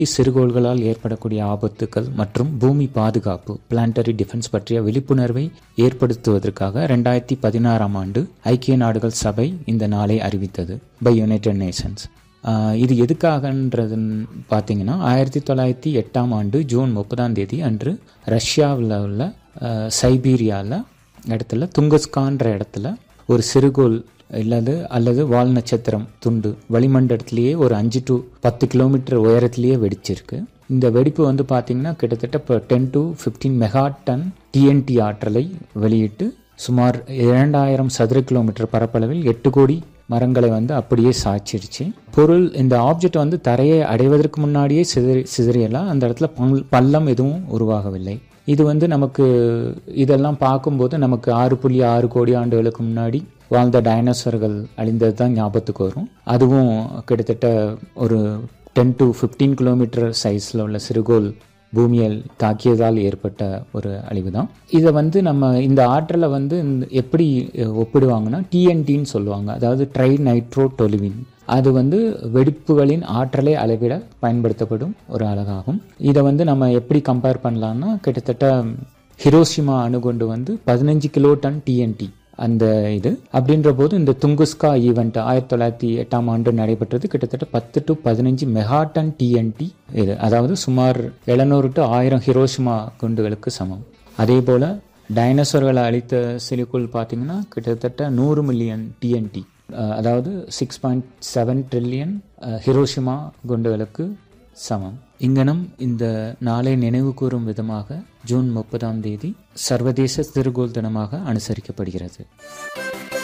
சிறுகோள்களால் ஏற்படக்கூடிய ஆபத்துக்கள் மற்றும் பூமி பாதுகாப்பு பிளான்டரி டிஃபென்ஸ் பற்றிய விழிப்புணர்வை ஏற்படுத்துவதற்காக ரெண்டாயிரத்தி பதினாறாம் ஆண்டு ஐக்கிய நாடுகள் சபை இந்த நாளை அறிவித்தது பை யுனைடெட் நேஷன்ஸ் ஆஹ் இது எதுக்காகன்றதுன்னு பார்த்தீங்கன்னா ஆயிரத்தி தொள்ளாயிரத்தி எட்டாம் ஆண்டு ஜூன் முப்பதாம் தேதி அன்று ரஷ்யாவில் உள்ள சைபீரியாவில் இடத்துல துங்கஸ்கான்ற இடத்துல ஒரு சிறுகோள் இல்லது அல்லது வால் நட்சத்திரம் துண்டு வளிமண்டலத்திலேயே ஒரு அஞ்சு டு பத்து கிலோமீட்டர் உயரத்திலேயே வெடிச்சிருக்கு இந்த வெடிப்பு வந்து பார்த்தீங்கன்னா கிட்டத்தட்ட இப்போ ten to fifteen mega ton TNT ஆற்றலை வெளியிட்டு சுமார் இரண்டாயிரம் சதுர கிலோமீட்டர் பரப்பளவில் எட்டு கோடி மரங்களை வந்து அப்படியே சாய்ச்சிருச்சு பொருள் இந்த ஆப்ஜெக்ட் வந்து தரையை அடைவதற்கு முன்னாடியே சிதறி சிதறியெல்லாம் அந்த இடத்துல பல்- பள்ளம் எதுவும் உருவாகவில்லை இது வந்து நமக்கு இதெல்லாம் பார்க்கும்போது நமக்கு ஆறு புள்ளி ஆறு கோடி ஆண்டுகளுக்கு முன்னாடி வாழ்ந்த டைனோசர்கள் அழிந்தது தான் ஞாபகத்துக்கு வரும் அதுவும் கிட்டத்தட்ட ஒரு டென் டு ஃபிஃப்டீன் கிலோமீட்டர் சைஸில் உள்ள சிறுகோள் பூமியில் தாக்கியதால் ஏற்பட்ட ஒரு அழிவு தான் இதை வந்து நம்ம இந்த ஆற்றலை வந்து இந்த எப்படி அஹ், ஒப்பிடுவாங்கன்னா டிஎன்டின்னு சொல்லுவாங்க அதாவது ட்ரை நைட்ரோ டொலிவின் அது வந்து வெடிப்புகளின் ஆற்றலை அளவிட பயன்படுத்தப்படும் ஒரு அலகாகும் இதை வந்து நம்ம எப்படி கம்பேர் பண்ணலாம்னா கிட்டத்தட்ட ஹிரோஷிமா அணுகுண்டு வந்து பதினஞ்சு கிலோ டன் டிஎன்டி அந்த இது அப்படின்ற போது இந்த துங்குஸ்கா ஈவெண்ட் ஆயிரத்தி தொள்ளாயிரத்தி எட்டாம் ஆண்டு நடைபெற்றது கிட்டத்தட்ட பத்து டு பதினஞ்சு மெகாடன் டிஎன்டி இது அதாவது சுமார் எழுநூறு டு ஆயிரம் ஹிரோஷிமா குண்டுகளுக்கு சமம் அதே போல் டைனோசர்களை அழித்த சிலிக்குள் பார்த்தீங்கன்னா கிட்டத்தட்ட நூறு மில்லியன் டிஎன்டி அதாவது six point seven trillion Hiroshima குண்டுகளுக்கு சமம் இங்கனம் இந்த நாளை நினைவு கூறும் விதமாக ஜூன் முப்பதாம் தேதி சர்வதேச சிறுகோள் தினமாக அனுசரிக்கப்படுகிறது